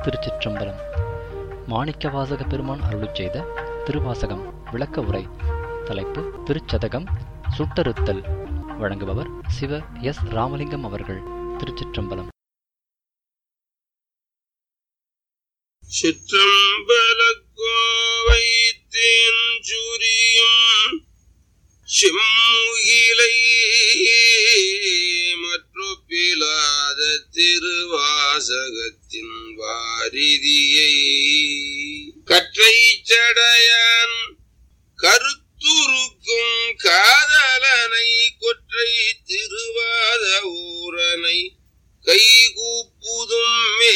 திருச்சிற்றம்பலம் மாணிக்கவாசக பெருமான் அருளிச் செய்த திருவாசகம் விளக்க உரை தலைப்பு திருச்சதகம் சுட்டறுத்தல் வழங்குபவர் சிவ எஸ் ராமலிங்கம் அவர்கள் திருச்சிற்றம்பலம் சிற்றம்பலக்கோவை தேஞ்சுரியும் செம்முகிலை மற்றொப்பிலாத திருவாசகத்தின் வாரிதியை கற்றை சடையான் கருத்துருக்கும் காதலனை கொற்றை திருவாத ஊரனை கைகூப்புதும் மே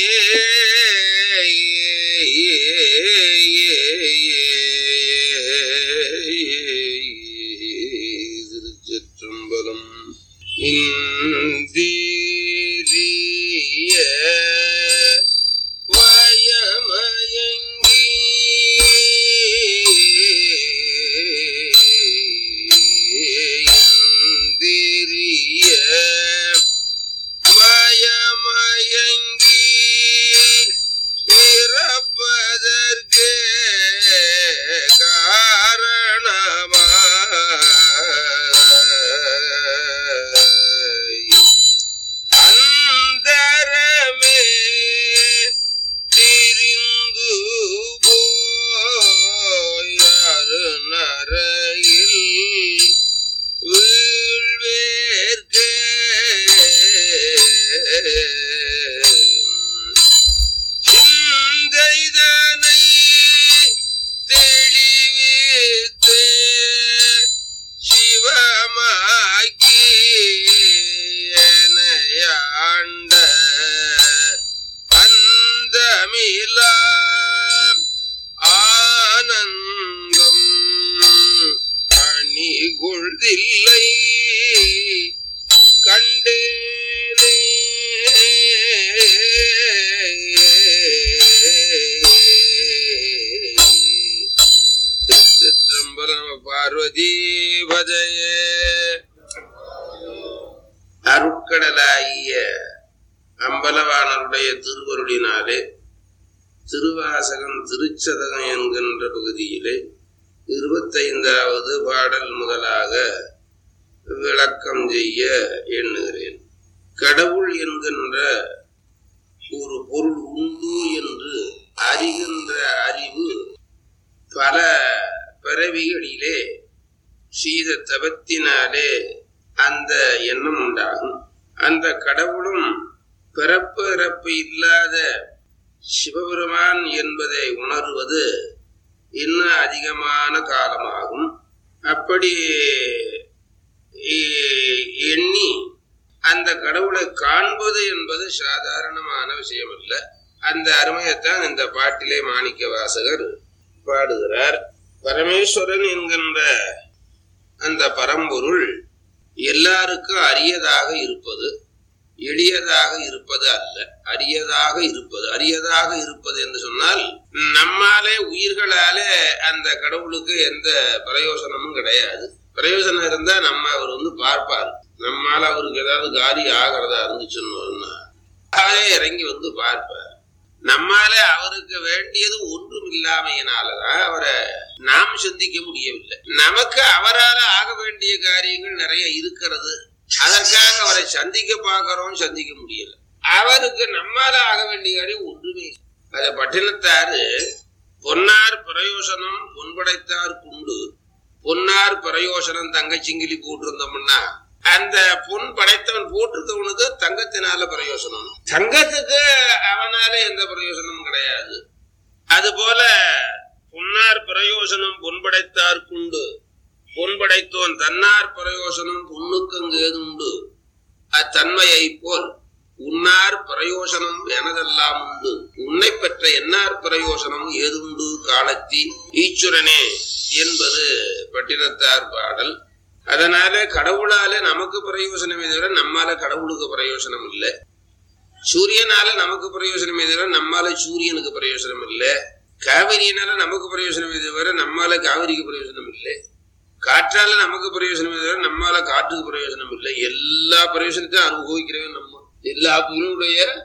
திருச்சிற்றம்பலம் இந்தீரிய வயமயங்கி இந்திரிய மயமயங்கி பிறப்பதற்கு காரணமாய் அந்தரமே திரிந்து போயாரு நரையில் வீழ்வேற்க சிந்தைதனை தெளிவித்து சிவமாக்கி எனையாண்ட அந்தமிலா ஆனந்தம் அணிகொள்தில்லை கண்டேனே திருச்சிற்றம்பலம் பார்வதி பதையே அருட்கடலாகிய அம்பலவாணருடைய திருவருளினாலே திருவாசகம் திருச்சதகம் என்கின்ற பகுதியிலே இருபத்தைந்தாவது பாடல் முதலாக விளக்கம் செய்ய எண்ணுகிறேன் கடவுள் என்கின்ற ஒரு பொருள் உண்டு என்று அறிகின்ற அறிவு பல பிறவிகளிலே சீத தபத்தினாலே அந்த எண்ணம் உண்டாகும் அந்த கடவுளும் பிறப்பு இறப்பு இல்லாத சிவபெருமான் என்பதை உணர்வது இன்னும் அதிகமான காலமாகும் அப்படி எ- எண்ணி அந்த கடவுளை காண்பது என்பது சாதாரணமான விஷயம் அல்ல அந்த அருமையைத்தான் இந்த பாட்டிலே மாணிக்க வாசகர் பாடுகிறார் பரமேஸ்வரன் என்கின்ற அந்த பரம்பொருள் எல்லாருக்கும் அரியதாக இருப்பது எளியதாக இருப்பது அல்ல அரியதாக இருப்பது அரியதாக இருப்பது என்று சொன்னால் நம்மாலே உயிர்களாலே அந்த கடவுளுக்கு எந்த பிரயோசனமும் கிடையாது பிரயோஜனம் இருந்தா நம்ம அவர் வந்து பார்ப்பார் நம்மால அவருக்கு ஏதாவது காரியம் ஆகிறதா இருந்துச்சுன்னு அவரே இறங்கி வந்து பார்ப்பார் நம்மாலே அவருக்கு வேண்டியது ஒன்றும் இல்லாமையினாலதான் அவரை நாம் சிந்திக்க முடியவில்லை நமக்கு அவரால் ஆக வேண்டிய காரியங்கள் நிறைய இருக்கிறது அதற்காக அவரை சந்திக்க பார்க்கிறோம் சந்திக்க முடியல அவருக்கு நம்மால ஆக வேண்டிய காரியம் ஒன்றுமே இல்லை. அத பட்டினத்தாரு பொன்னார் பிரயோசனம் பொன்படைத்தார் குண்டு பொன்னார் பிரயோசனம் தங்கச்சிங்கிலி போட்டிருந்தோம்னா அந்த பொன் படைத்தவன் போட்டிருக்கவனுக்கு தங்கத்தினால பிரயோசனம் தங்கத்துக்கு அவனால எந்த பிரயோசனமும் கிடையாது அதுபோல பொன்னார் பிரயோசனம் பொன்படைத்தார் குண்டு பொன் படைத்தோன் தன்னார் பிரயோசனம் பொன்னுக்கங்கு ஏதுண்டு அத்தன்மையை போல் உன்னார் பிரயோசனம் எனதெல்லாம் உண்டு உன்னை பெற்ற என்னார் பிரயோசனம் ஏதுண்டு காலத்தி ஈச்சுரனே என்பது பட்டினத்தார் பாடல் அதனால கடவுளால நமக்கு பிரயோசனமே தவிர நம்மால கடவுளுக்கு பிரயோசனம் இல்லை சூரியனால நமக்கு பிரயோசனமே தவிர நம்மால சூரியனுக்கு பிரயோசனம் இல்லை காவிரியினால நமக்கு பிரயோசனமே தவிர நம்மால காவிரிக்கு பிரயோசனம் இல்லை காற்றால நமக்கு பிரயோஜனம் இல்லை நம்மால காற்றுக்கு பிரயோஜனம் இல்லை எல்லா பிரயோஜனத்தையும் அனுபவிக்கிறவன் நம்ம எல்லா பொருளுடைய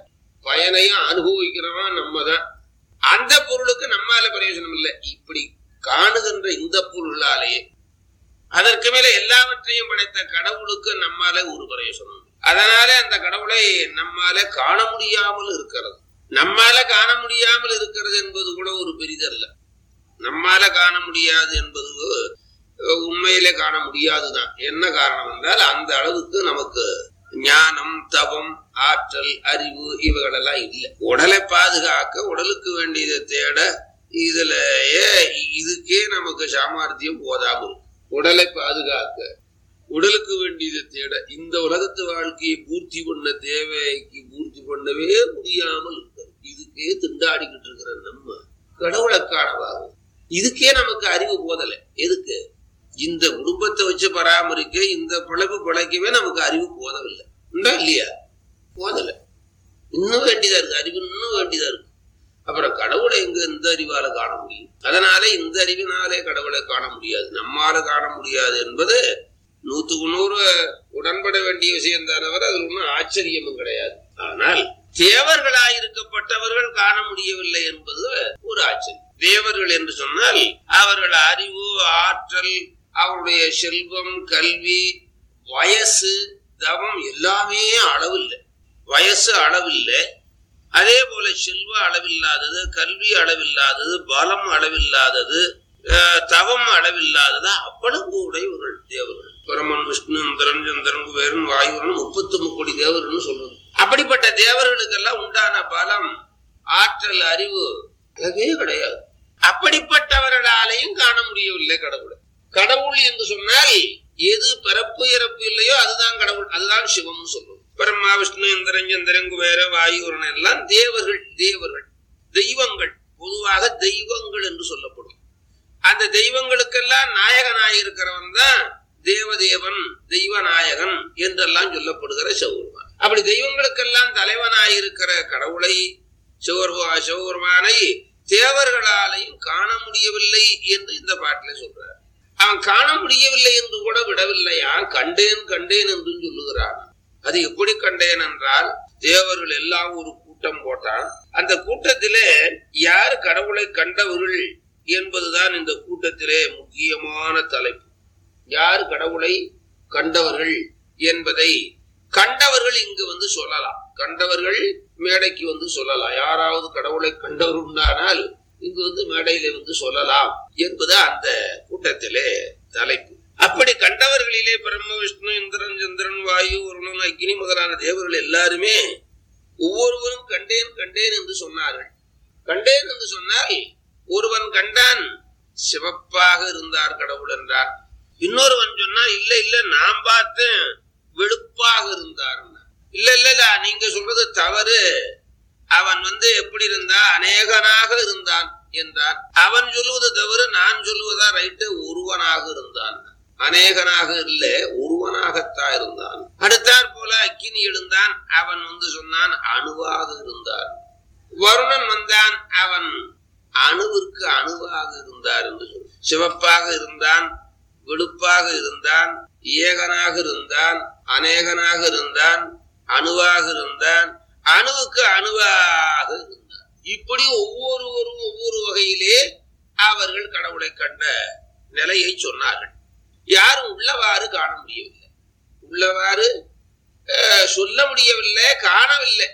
பயனையும் அனுபவிக்கிறவன் நம்ம தான் அந்த பொருளுக்கு நம்மால பிரயோஜனம் இல்லை இப்படி காணுகின்ற இந்த பொருளாலேயே அதற்கு மேல எல்லாவற்றையும் படைத்த கடவுளுக்கு நம்மால ஒரு பிரயோஜனம் உண்டு. அதனால அந்த கடவுளை நம்மால காண முடியாமல் இருக்கிறது நம்மால காண முடியாமல் இருக்கிறது என்பது கூட ஒரு பெரிதல்ல நம்மால காண முடியாது என்பது அஹ், உண்மையிலே காண முடியாதுதான் என்ன காரணம் என்றால் அந்த அளவுக்கு நமக்கு ஞானம் தவம் ஆற்றல் அறிவு இவைகளெல்லாம் இல்லை உடலை பாதுகாக்க உடலுக்கு வேண்டியதை தேட இதுலயே இதுக்கே நமக்கு சாமர்த்தியம் போதாம இருக்கு உடலை பாதுகாக்க உடலுக்கு வேண்டியதை தேட இந்த உலகத்து வாழ்க்கையை பூர்த்தி பண்ண தேவைக்கு பூர்த்தி பண்ணவே முடியாமல் இருக்கிறது இதுக்கே திண்டாடிக்கிட்டு இருக்கிற நம்ம கடவுளை காணவாகும் இதுக்கே நமக்கு அறிவு போதலை எதுக்கு இந்த குடும்பத்தை வச்சு பராமரிக்க இந்த பிழைப்பு பிழைக்கவே நமக்கு அறிவு போதவில்லை உண்டா இல்லையா போதல இன்னும் வேண்டியதா இருக்கு அறிவு இன்னும் வேண்டியதா இருக்கு அப்புறம் கடவுளை எங்க இந்த அறிவால காண முடியும் அதனால இந்த அறிவினாலே கடவுளை காண முடியாது நம்மால காண முடியாது என்பது நூத்துக்கு நூறு உடன்பட வேண்டிய விஷயம் தானவர் அது ஒன்றும் ஆச்சரியமும் கிடையாது ஆனால் தேவர்களாயிருக்கப்பட்டவர்கள் காண முடியவில்லை என்பது ஒரு ஆச்சரியம் தேவர்கள் என்று சொன்னால் அவர்கள் அறிவு ஆற்றல் அவருடைய செல்வம் கல்வி வயசு தவம் எல்லாமே அளவில்லை வயசு அளவில்லை அதே போல செல்வ அளவில்லாதது கல்வி அளவில்லாதது பலம் அளவில்லாதது அஹ், தவம் அளவில்லாதது அவ்வளவு உடையவர்கள் தேவர்கள் பிரமன் விஷ்ணு இந்திரன் சந்திரன் குபேரன் வாயுரன் முப்பத்தி முக்கோடி தேவர்கள்னு சொல்றது அப்படிப்பட்ட தேவர்களுக்கெல்லாம் உண்டான பலம் ஆற்றல் அறிவு அதுவே கிடையாது அப்படிப்பட்டவர்களாலையும் காண முடியவில்லை கடவுளை கடவுள் என்று சொன்னால் எது பிறப்பு இறப்பு இல்லையோ அதுதான் கடவுள் அதுதான் சிவம்னு சொல்லுவோம் பிரம்மா விஷ்ணு இந்திரன் சந்திரன் குபேர வாயுரன் எல்லாம் தேவர்கள் தேவர்கள் தெய்வங்கள் பொதுவாக தெய்வங்கள் என்று சொல்லப்படும் அந்த தெய்வங்களுக்கெல்லாம் நாயகனாயிருக்கிறவன் தான் தேவதேவன் தெய்வநாயகன் என்றெல்லாம் சொல்லப்படுகிற சிவபெருமான் அப்படி தெய்வங்களுக்கெல்லாம் தலைவனாயிருக்கிற கடவுளை சிவபெருமா சிவபெருமானை தேவர்களாலையும் காண முடியவில்லை என்று இந்த பாட்டில சொல்றார் அவன் காண முடியவில்லை என்று கூட விடவில்லையா கண்டேன் கண்டேன் என்றும் சொல்லுகிறான் அது எப்படி கண்டேன் என்றால் தேவர்கள் எல்லாம் ஒரு கூட்டம் போட்டான் அந்த கூட்டத்திலே யார் கடவுளை கண்டவர்கள் என்பதுதான் இந்த கூட்டத்திலே முக்கியமான தலைப்பு யார் கடவுளை கண்டவர்கள் என்பதை கண்டவர்கள் இங்கு வந்து சொல்லலாம் கண்டவர்கள் மேடைக்கு வந்து சொல்லலாம் யாராவது கடவுளை கண்டவர் உண்டானால் இங்கு வந்து மேடையில வந்து சொல்லலாம் என்பது அந்த கூட்டத்திலே தலைப்பு அப்படி கண்டவர்களிலே பிரம்ம விஷ்ணு இந்திரன் சந்திரன் வாயு வருணன் அக்னி முதலான தேவர்கள் எல்லாருமே ஒவ்வொருவரும் கண்டேன் கண்டேன் என்று சொன்னார்கள் கண்டேன் என்று சொன்னால் ஒருவன் கண்டான் சிவப்பாக இருந்தார் கடவுள் என்றார் இன்னொருவன் சொன்னா இல்ல இல்ல நான் பார்த்தேன் வெளுப்பாக இருந்தார் இல்ல இல்ல இல்ல நீங்க சொல்றது தவறு அவன் வந்து எப்படி இருந்தா அநேகனாக இருந்தான் என்றான் அவன் சொல்லுவது தவறு நான் சொல்லுவதா ரைட்டு ஒருவனாக இருந்தான் அநேகனாக இல்ல ஒருவனாகத்தான் இருந்தான் அடுத்தாற் போல அக்கினி எழுந்தான் அவன் வந்து சொன்னான் அணுவாக இருந்தான் வருணன் வந்தான் அவன் அணுவிற்கு அணுவாக இருந்தார் என்று சொல் சிவப்பாக இருந்தான் வெளுப்பாக இருந்தான் ஏகனாக இருந்தான் அநேகனாக இருந்தான் அணுவாக இருந்தான் அணுவுக்கு அணுவாக இருந்தான் இப்படி ஒவ்வொருவரும் ஒவ்வொரு வகையிலே அவர்கள் கடவுளை கண்ட நிலையை சொன்னார்கள் யாரும் உள்ளவாறு காண முடியவில்லை உள்ளவாறு அஹ், சொல்ல முடியவில்லை காணவில்லை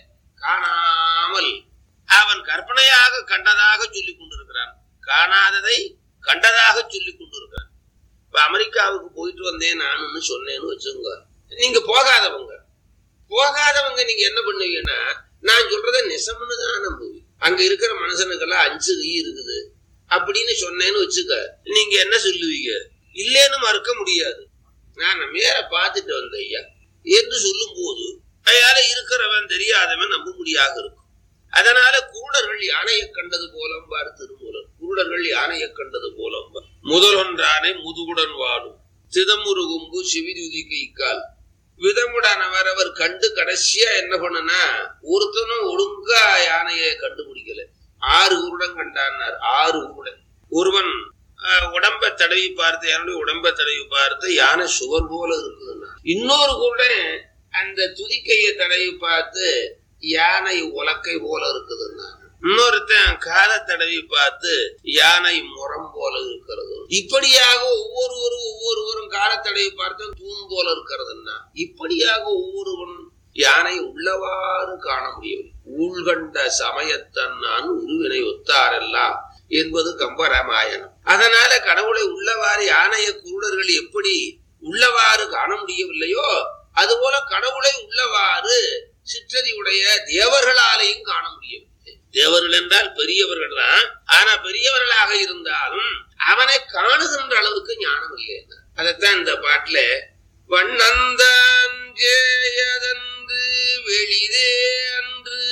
காணாமல் அவன் கற்பனையாக கண்டதாக சொல்லிக் கொண்டிருக்கிறான் காணாததை கண்டதாக சொல்லிக் கொண்டிருக்கிறான் இப்ப அமெரிக்காவுக்கு போயிட்டு வந்தேன் நானுன்னு சொன்னேன்னு வச்சுங்க நீங்க போகாதவங்க போகாதவங்க நீங்க என்ன பண்ணுவீங்கன்னா நான் சொல்றத நெசம்னு தான் நம்புவீங்க அங்க இருக்கிற மனுஷனுக்கெல்லாம் அஞ்சு கை இருக்குது அப்படின்னு சொன்னேன்னு வச்சுக்க நீங்க என்ன சொல்லுவீங்க இல்லைன்னு மறுக்க முடியாது நான் மேல பார்த்துட்டு வந்தேன் ஐயா என்று சொல்லும் போது அயால இருக்கிறவன் தெரியாதவன் நம்ப முடியாக இருக்கும் அதனால குருடர்கள் யானையை கண்டது போலம்பார் திருமூலர் குருடர்கள் யானையை கண்டது போலம்பார் முதல் ஒன்றானே முதுகுடன் வாடும் சிதமுருகும்பு சிவிதுதி கைக்கால் விதமுடானவர் அவர் கண்டு கடைசியா என்ன பண்ணனா ஒருத்தனும் ஒழுங்கா யானையை கண்டுபிடிக்கல ஆறு உருடன் கண்டான்னார் ஆறு உருடன் ஒருவன் அஹ், உடம்ப தடவி பார்த்து யாருடைய உடம்ப தடவி பார்த்து யானை சுவர் போல இருக்குதுன்னா இன்னொரு குருடன் அந்த துதிக்கையை தடவி பார்த்து யானை உலக்கை போல இருக்குதுன்னா இன்னொருத்தன் காதை தடவி பார்த்து யானை முறம் போல இருக்கிறது இப்படியாக ஒவ்வொருவரும் ஒவ்வொருவரும் காலை தடவி பார்த்து தூண் போல இருக்கிறதுன்னா இப்படியாக ஒவ்வொருவன் யானை உள்ளவாறு காண முடியவில்லை ஊழ்கண்ட சமயத்தன் நான் உருவினை ஒத்தாரெல்லாம் என்பது கம்பராமாயணம் அதனால கடவுளை உள்ளவாறு யானைய குருடர்கள் எப்படி உள்ளவாறு காண முடியவில்லையோ அதுபோல கடவுளை உள்ளவாறு சிற்றதி உடைய தேவர்களாலேயும் காண முடியவில்லை தேவர்கள் என்றால் பெரியவர்கள் தான் ஆனா பெரியவர்களாக இருந்தாலும் அவனை காணுகின்ற அளவுக்கு ஞானம் இல்லை அதைத்தான் இந்த பாட்டுல வண்ணந்தான் ஜேயதன்று வெளிதே அன்று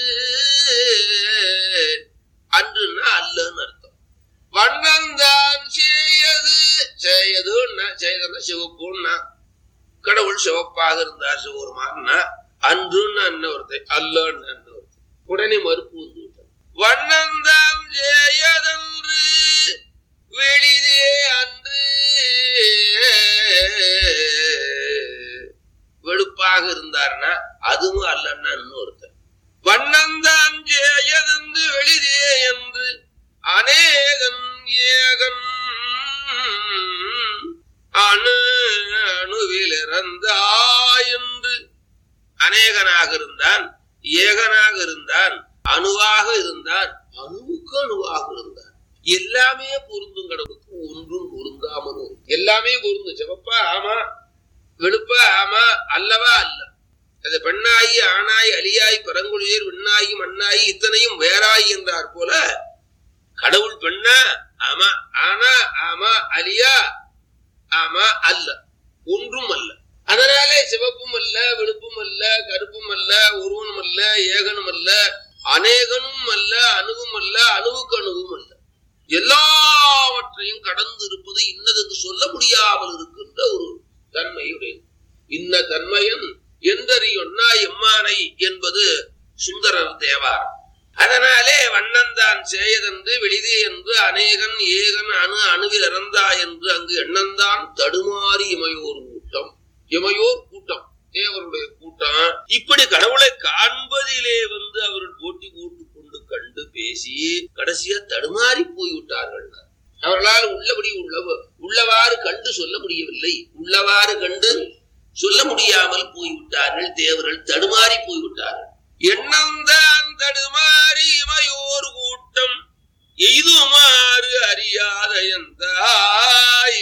அன்றுன்னா அல்லன்னு அர்த்தம் வண்ணந்தான் செய்யது செய்யதுன்னா செய்யதுன்னா சிவப்புன்னா கடவுள் சிவப்பாக இருந்தார் சிவருமான்னா அன்றுன்னு அண்ணன் ஒருத்தன் அல்லன்னு அண்ணன் ஒருத்தன் உடனே மறுப்பு வந்து விட்டான் வண்ணந்தான் ஜெயதன்று வெளிதே அன்று வெளுப்பாக இருந்தார்னா அதுவும் அல்லன்னா ஒருத்தன் வண்ணந்தான் ஜெயதன்று வெளிதே என்று அநேகன் ஏகன் அணு அணுவில் இறந்தாய் என்று அநேகனாக இருந்தான் ஏகனாக இருந்தான் அணுவாக இருந்தான் அணுவுக்கு அணுவாக இருந்தான் எல்லாமே பொருந்தும் கடவுளுக்கு ஒன்றும் பொருந்தாமல் எல்லாமே பொருந்தும் சிவப்பா ஆமா வெளுப்பா ஆமா அல்லவா அல்ல அது பெண்ணாயி ஆணாய் அலியாய் பரங்குழியர் விண்ணாயி மண்ணாயி இத்தனையும் வேறாய் என்றார் போல கடவுள் பெண்ணா ஆமா ஆனா ஆமா அலியா ஆமா அல்ல ஒன்றும் அல்ல அதனாலே சிவப்பும் அல்ல வெளுப்பும் அல்ல கருப்பும் அல்ல ஒருவனும் அல்ல ஏகனும் அல்ல அநேகனும் அல்ல அணுவும் அல்ல அணுவுக்கு அணுவும் அல்ல எல்லாவற்றையும் கடந்து இருப்பது இன்னதென்று சொல்ல முடியாமல் இருக்கின்ற ஒரு தன்மையுடையது இன்ன தன்மையன் எந்தறியொன்னா எம்மானை என்பது சுந்தரர் தேவாரம் அதனாலே வண்ணந்தான் சேயதென்று வெளிதே என்று அநேகன் ஏகன் அணு அணுவில் இறந்தா என்று அங்கு எண்ணந்தான் தடுமாறி இமையோர் கூட்டம் இமையோர் கூட்டம் தேவருடைய கூட்டம் இப்படி கடவுளை காண்பதிலே வந்து அவர்கள் போட்டி போட்டு கொண்டு கண்டு பேசி கடைசியா தடுமாறி போய்விட்டார்கள் அவர்களால் உள்ளபடி உள்ளவ உள்ளவாறு கண்டு சொல்ல முடியவில்லை உள்ளவாறு கண்டு சொல்ல முடியாமல் போய்விட்டார்கள் தேவர்கள் தடுமாறி போய்விட்டார்கள் எண்ணந்தான் தடுமாறி இமையோர் கூட்டம் எய்துமாறு அறியாத எந்தாய்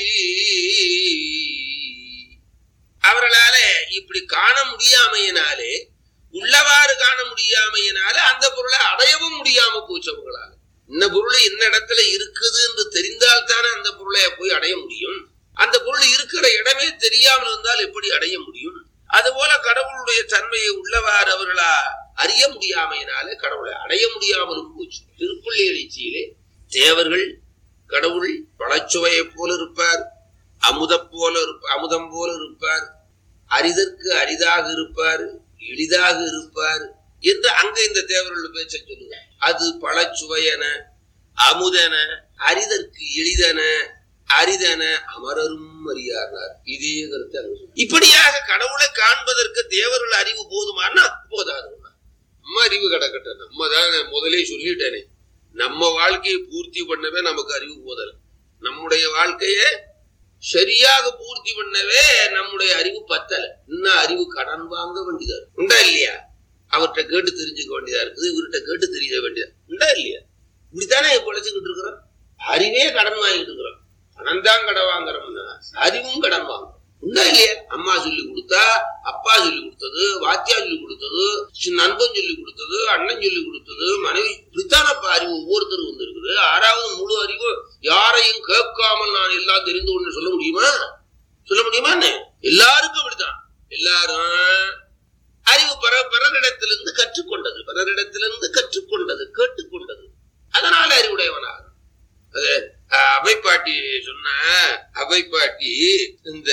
அவர்களாலே இப்படி காண முடியாமையினாலே உள்ளவாறு காண முடியாமையினாலே அந்த பொருளை அடையவும் முடியாம போச்சு அவங்களால இந்த பொருள் இந்த இடத்துல இருக்குது என்று தெரிந்தால் தானே அந்த பொருளை போய் அடைய முடியும் அந்த பொருள் இருக்கிற இடமே தெரியாமல் இருந்தால் எப்படி அடைய முடியும் அதுபோல கடவுளுடைய தன்மையை உள்ளவாறு அவர்களா அறிய முடியாமையினாலே கடவுளை அடைய முடியாமலும் போச்சு திருப்பள்ளி எழுச்சியிலே தேவர்கள் கடவுள் பழச்சுவையை போல இருப்பார் அமுத போல இருப்ப அமுதம் போல இருப்பார் அரிதற்கு அரிதாக இருப்பார் எளிதாக இருப்பார் என்று அங்க இந்த தேவர்கள் பேச்ச சொல்லுங்க அது பழச்சுவையன அமுதன அரிதற்கு எளிதன அரிதன அமரரும் அறியார்கள் இதே கருத்து அங்க சொல்லு. இப்படியாக கடவுளை காண்பதற்கு தேவர்கள் அறிவு போதுமானா போதாது நம்ம அறிவு கிடக்கட்டும் நம்ம தான் முதலே சொல்லிட்டேனே நம்ம வாழ்க்கையை பூர்த்தி பண்ணவே நமக்கு அறிவு போதல நம்முடைய வாழ்க்கையை சரியாக பூர்த்தி பண்ணவே நம்முடைய அறிவு பத்தல இன்னும் அறிவு கடன் வாங்க வேண்டியதா இருக்கு உண்டா இல்லையா அவர்கிட்ட கேட்டு தெரிஞ்சுக்க வேண்டியதா இருக்குது இவர்கிட்ட கேட்டு தெரிய வேண்டியதா உண்டா இல்லையா இப்படித்தானே பொழைச்சுக்கிட்டு இருக்கிறோம் அறிவே கடன் வாங்கிட்டு இருக்கிறோம் பணம் தான் கடன் வாங்குறோம்னா அறிவும் கடன் வாங்குறோம் உண்டா இல்லையா அம்மா சொல்லி கொடுத்தா அப்பா சொல்லி கொடுத்தது வாத்தியா சொல்லி கொடுத்தது சி- நண்பன் சொல்லி கொடுத்தது அண்ணன் சொல்லி கொடுத்தது மனைவி இப்படித்தானப்பா அறிவு ஒவ்வொருத்தரும் வந்து இருக்குது ஆறாவது முழு அறிவு யாரையும் கேட்காமல் நான் எல்லாம் தெரிந்து கொண்டு சொல்ல முடியுமா சொல்ல முடியுமா என்ன எல்லாருக்கும் அப்படித்தான் எல்லாரும் அறிவு பிற பிறரிடத்திலிருந்து கற்றுக்கொண்டது பிறரிடத்திலிருந்து கற்றுக்கொண்டது கேட்டுக்கொண்டது அதனால அறிவுடையவனாக அது அஹ், அவைப்பாட்டி சொன்ன அவைப்பாட்டி இந்த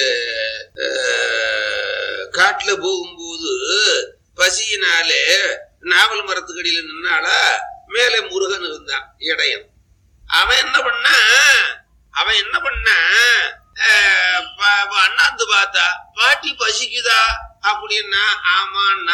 அஹ், காட்டுல போகும்போது பசியினாலே நாவல் மரத்துக்கடியில நின்னாளா மேலே முருகன் இருந்தான் இடையன் அவன் என்ன பண்ணா அவன் என்ன பண்ணா அஹ், ப- ப- அண்ணாந்து பார்த்தா பாட்டி பசிக்குதா அப்படின்னா ஆமான்னா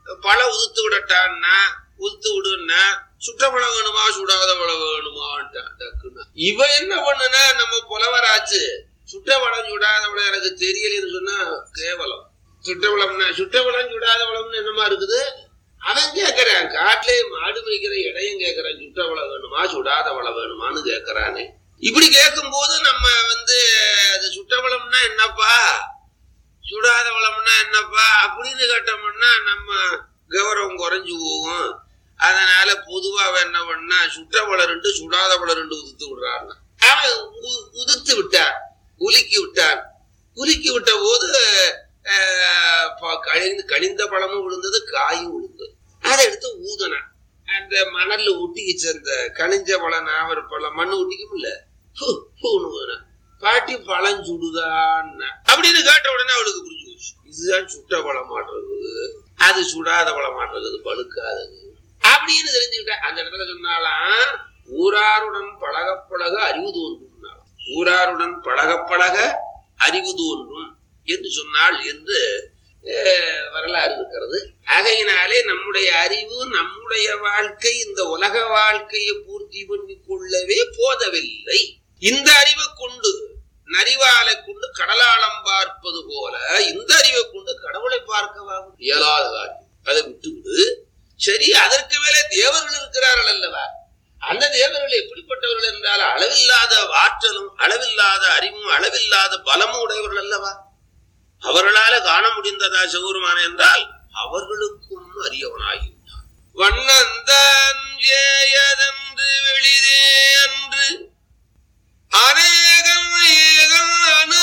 பழ உதுத்து விடட்டான்னா உதுத்து விடுன்னா சுட்ட பழம் வேணுமா சுடாத பழம் வேணுமான்ட்டான் டக்குன்னு இவன் என்ன பண்ணுனா நம்ம புலவராச்சு சுட்ட பழம் சுடாத பழம் எனக்கு தெரியலன்னு சொன்னா கேவலம் சுட்ட பழம்னா சுட்ட பழம் சுடாத பழம்னு என்னமா இருக்குது அவன் கேக்குறான் காட்டிலே மாடு மேய்க்கிற இடையும் கேக்குறான் சுட்ட பழம் வேணுமா சுடாத பழம் வேணுமான்னு கேக்குறானே இப்படி கேட்கும் போது நம்ம வந்து அது சுட்ட பழம்னா என்னப்பா சுடாத பழம்னா என்னப்பா அப்படின்னு கேட்டோம்னா நம்ம கௌரவம் குறைஞ்சு போகும் அதனால பொதுவா அவன் என்ன பண்ணா சுட்ட பழம் ரெண்டு சுடாத பழம் ரெண்டு உதுத்து விடுறான் அவன் உ- உதுத்து விட்டான் உலுக்கி விட்டான் உலுக்கி விட்ட போது ஆஹ், ப- கனிந்து கனிந்த பழமும் விழுந்தது காயும் விழுந்தது அதை எடுத்து ஊதுனான் அந்த மணல்ல ஒட்டிக்கிச்சு அந்த கனிஞ்ச பழம் நாவல் பழம் மண்ணு ஒட்டிக்கும்ல ஹு, ஹுன்னு ஊதுனான். பாட்டி பழம் சுடுதான் அப்படின்னு கேட்ட உடனே அவளுக்கு புரிஞ்சு போச்சு இதுதான் சுட்ட பழம் மாட்டுறது அது சுடாத பழம் மாட்டுறது பழுக்காதது அப்படின்னு தெரிஞ்சுக்கிட்ட அந்த இடத்துல சொன்னாலாம் ஊராருடன் பழக பழக அறிவு தோன்றும் ஊராருடன் பழக பழக அறிவு தோன்றும் என்று சொன்னாள் என்று அஹ், வரலாறு இருக்கிறது ஆகையினாலே நம்முடைய அறிவு நம்முடைய வாழ்க்கை இந்த உலக வாழ்க்கையை பூர்த்தி பண்ணி கொள்ளவே போதவில்லை இந்த அறிவை கொண்டு நரிவாலை கொண்டு கடலாளம் பார்ப்பது போல இந்த அறிவை கொண்டு கடவுளை பார்க்கவா இயலாத காரியம் அதை விட்டுவிடு சரி அதற்கு மேலே தேவர்கள் இருக்கிறார்கள் அல்லவா அந்த தேவர்கள் எப்படிப்பட்டவர்கள் என்றால் அளவில்லாத ஆற்றலும் அளவில்லாத அறிவும் அளவில்லாத பலமும் உடையவர்கள் அல்லவா அவர்களால காண முடிந்ததா சிவருமான என்றால் அவர்களுக்கும் அறியவனாகிவிட்டான் வண்ணந்தான் ஏயதென்று வெளிதே அன்று அநேகம் ஏகம் அணு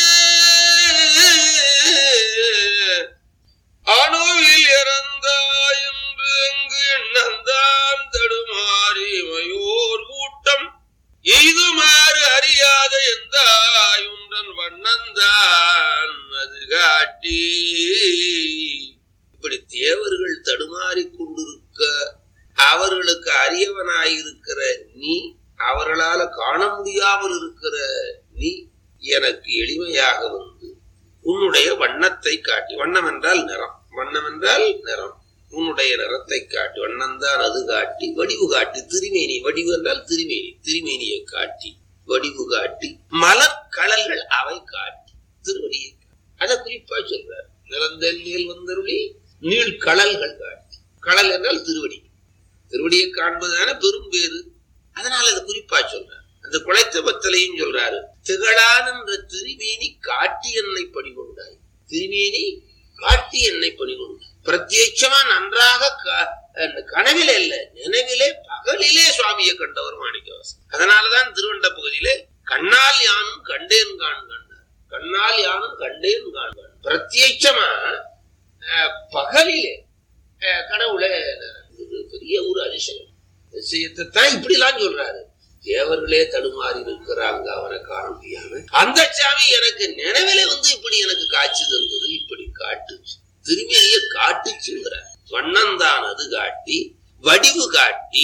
அணுவில் இறந்தாய் என்று அங்கு எண்ணந்தான் தடுமாறி மயோர் கூட்டம் எய்துமாறு அறியாத எந்தாயுன்றன் வண்ணந்தான் அது காட்டி இப்படி தேவர்கள் தடுமாறிக் கொண்டிருக்க அவர்களுக்கு அரியவனாயிருக்கிற நீ அவர்களால காண முடியாமல் இருக்கிற நீ எனக்கு எளிமையாக வந்து உன்னுடைய வண்ணத்தை காட்டி வண்ணம் என்றால் நிறம் வண்ணம் என்றால் நிறம் உன்னுடைய நிறத்தை காட்டி வண்ணம்தான் அது காட்டி வடிவு காட்டி திருமேனி வடிவு என்றால் திருமேனி திருமேனியை காட்டி வடிவு காட்டி மலர் கடல்கள் அவை காட்டி திருவடியை காட்டி. அதை குறிப்பா சொல்றார் நிறந்தெல்லியல் வந்தருளி நீள் கடல்கள் காட்டி கடல் என்றால் திருவடி திருவடியை காண்பதுதான பெரும் பேரு அதனால அதை குறிப்பா சொல்றார் அந்த குலைத்த பத்தலையும் சொல்றாரு திகழான் என்ற திருமேனி காட்டி என்னை பணிகொண்டாய் திருமேனி காட்டி என்னை பணிகொண்டாய் பிரத்யட்சமா நன்றாக க- அஹ் கனவிலே இல்ல நினைவிலே பகலிலே சுவாமியை கண்டவர் மாணிக்கவாசன் அதனாலதான் திருவண்ட பகுதியிலே கண்ணால் யானும் கண்டேன் காண் கண்டார் கண்ணால் யானும் கண்டேன் காண் காண் பிரத்யட்சமா அஹ், பகலிலே அஹ், கடவுளை இது பெரிய ஒரு அதிசயம் அதிசயத்தை தான் இப்படி எல்லாம் சொல்றாரு தேவர்களே தடுமாறி இருக்கிறாங்க அவனை காண முடியாம அந்த சாமி எனக்கு நினைவிலே வந்து இப்படி எனக்கு காட்சி தந்தது இப்படி காட்டுச்சு திரும்பிய காட்டுச்சுங்கிறார் வண்ணந்தான் அது காட்டி வடிவு காட்டி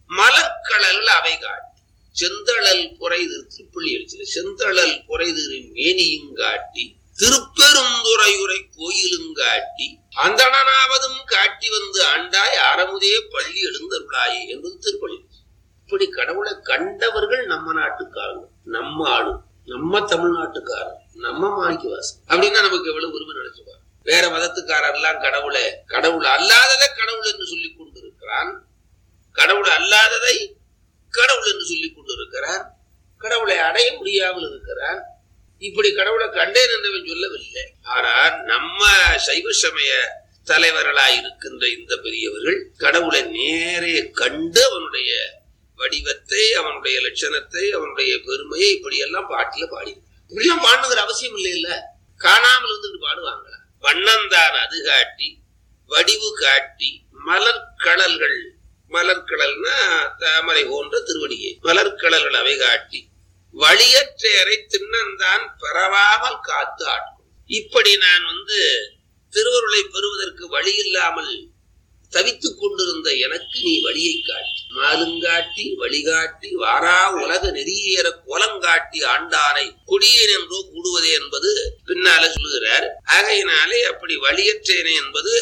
மலர்கடல் அவை காட்டி செந்தழல் புரைது திருப்பள்ளி எழுச்சில செந்தழல் புரைது மேனியும் காட்டி திருப்பெருந்துறையுரை கோயிலும் காட்டி அந்தணனாவதும் காட்டி வந்து ஆண்டாய் அறமுதே பள்ளி எழுந்தருளாயே என்பது திருப்பள்ளி இப்படி கடவுளை கண்டவர்கள் நம்ம நாட்டுக்காரங்க நம்ம ஆளு நம்ம தமிழ்நாட்டுக்காரர் நம்ம மாணிக்கவாசன் அப்படின்னா நமக்கு எவ்வளவு உரிமை நினைச்சுப்பார் வேற மதத்துக்காரர் எல்லாம் கடவுளை கடவுள் அல்லாததை கடவுள் என்று சொல்லிக் கொண்டிருக்கிறான் கடவுள் அல்லாததை கடவுள் என்று சொல்லிக் கொண்டிருக்கிறான் கடவுளை அடைய முடியாமல் இருக்கிறான் இப்படி கடவுளை கண்டேன் என்றவன் சொல்லவில்லை ஆனால் நம்ம சைவ சமய தலைவர்களாய் இருக்கின்ற இந்த பெரியவர்கள் கடவுளை நேரே கண்டு அவனுடைய வடிவத்தை அவனுடைய லட்சணத்தை அவனுடைய பெருமையை இப்படி எல்லாம் பாட்டுல பாடி இப்படிலாம் பாடணுங்கிற அவசியம் இல்லை இல்ல காணாமல் இருந்துட்டு பாடுவாங்களா வண்ணந்தான் அது காட்டி வடிவு காட்டி மலர்கடல்கள் மலர்கடல்னா தாமரை போன்ற திருவடியை மலர்கடல்கள் அவை காட்டி வழியற்றேரை தின்னந்தான் பெறவாமல் காத்து ஆட்கும் இப்படி நான் வந்து திருவருளை பெறுவதற்கு வழி இல்லாமல் தவித்துக் கொண்டிருந்த எனக்கு நீ வழியை காட்டி மாலுங்காட்டி வழிகாட்டி வாரா உலக நெறியேற கோலங்காட்டி ஆண்டானை கொடியேன் என்றோ கூடுவதே என்பது பின்னால சொல்லுகிறார் ஆகையினாலே அப்படி வழியற்றேனே என்பது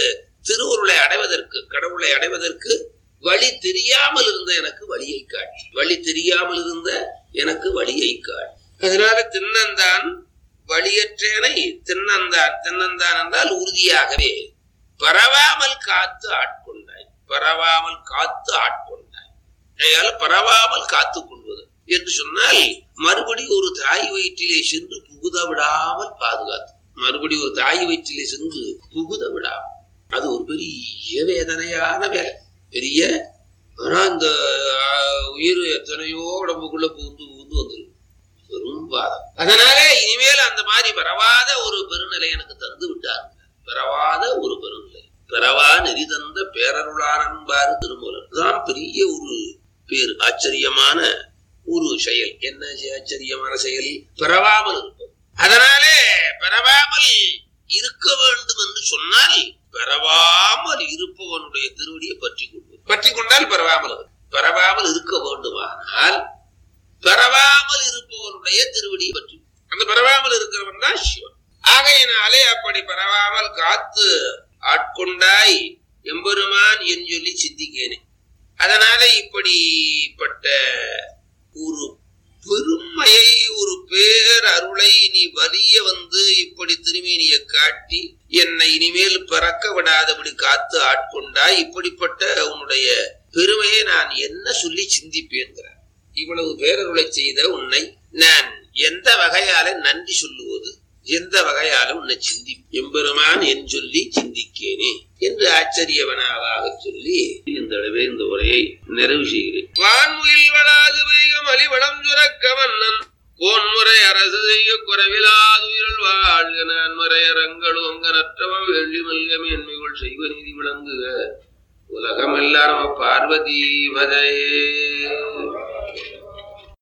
திருவுருளை அடைவதற்கு கடவுளை அடைவதற்கு வழி தெரியாமல் இருந்த எனக்கு வழியை காட்டி வழி தெரியாமல் இருந்த எனக்கு வழியை காட்டி அதனால தின்னந்தான் வழியற்றேனை தின்னந்தான் தின்னந்தான் என்றால் உறுதியாகவே பரவாமல் காத்து ஆட்கொண்டாய் பரவாமல் காத்து ஆட்கொண்டாய் ஆகையால் பரவாமல் காத்து கொள்வது என்று சொன்னால் மறுபடி ஒரு தாய் வயிற்றிலே சென்று புகுத விடாமல் பாதுகாத்து மறுபடி ஒரு தாய் வயிற்றிலே சென்று புகுத விடாமல் அது ஒரு பெரிய வேதனையான வேலை பெரிய ஆனா இந்த ஆஹ், உயிர் எத்தனையோ உடம்புக்குள்ள புகுந்து புகுந்து வந்துடும் பெரும் பாதம் அதனால இனிமேல் அந்த மாதிரி வரவாத ஒரு பெருநிலை எனக்கு தந்து விட்டாருங்க பெறவாத ஒரு பெருநிலை பெறவா நெறி தந்த பேரருளானன்பாரு திருமூலர் தான் பெரிய ஒரு பேர் ஆச்சரியமான ஒரு செயல் என்ன ஆச்சரியமான செயல் பெறவாமல் இருப்பது அதனாலே பெறவாமல் இருக்க வேண்டும் என்று சொன்னால் பெறவாமல் இருப்பவனுடைய திருவடியை பற்றி கொள்வது பற்றி கொண்டால் பெறவாமல் இருக்கும். பெறவாமல் இருக்க வேண்டுமானால் பெறவாமல் இருப்பவனுடைய திருவடியை பற்றி அந்த பெறவாமல் இருக்கிறவன் தான் சிவன் ஆகையினாலே அப்படி பெறவாமல் காத்து ஆட்கொண்டாய் எம்பெருமான் என்று சொல்லி சிந்திக்கேனே அதனால இப்படிப்பட்ட ஒரு பெருமையை ஒரு பேர் அருளை நீ வலிய வந்து இப்படி திருமேனிய காட்டி என்னை இனிமேல் பிறக்க விடாதபடி காத்து ஆட்கொண்டாய் இப்படிப்பட்ட உன்னுடைய பெருமையை நான் என்ன சொல்லி சிந்திப்பேன்கிறார் இவ்வளவு பேரருளை செய்த உன்னை நான் எந்த வகையால நன்றி சொல்லுவது எந்த வகையால உன்னை சிந்தி எம்பெருமான் என் சொல்லி சிந்திக்கேனே என்று ஆச்சரியவனாக சொல்லி இந்த அளவே இந்த உரையை நிறைவு செய்கிறேன் வான்முகில் வளாது வைகம் அலிவளம் சுரக்க மன்னன் கோன்முறை அரசு செய்ய குறைவிலாதுயிரல் வாழ்க நான்மறை அரங்கள் உங்க நற்றவம் வெள்ளி மல்க மேன்மைகள் செய்வ நீதி விளங்குக உலகம் எல்லாம் பார்வதி மதையே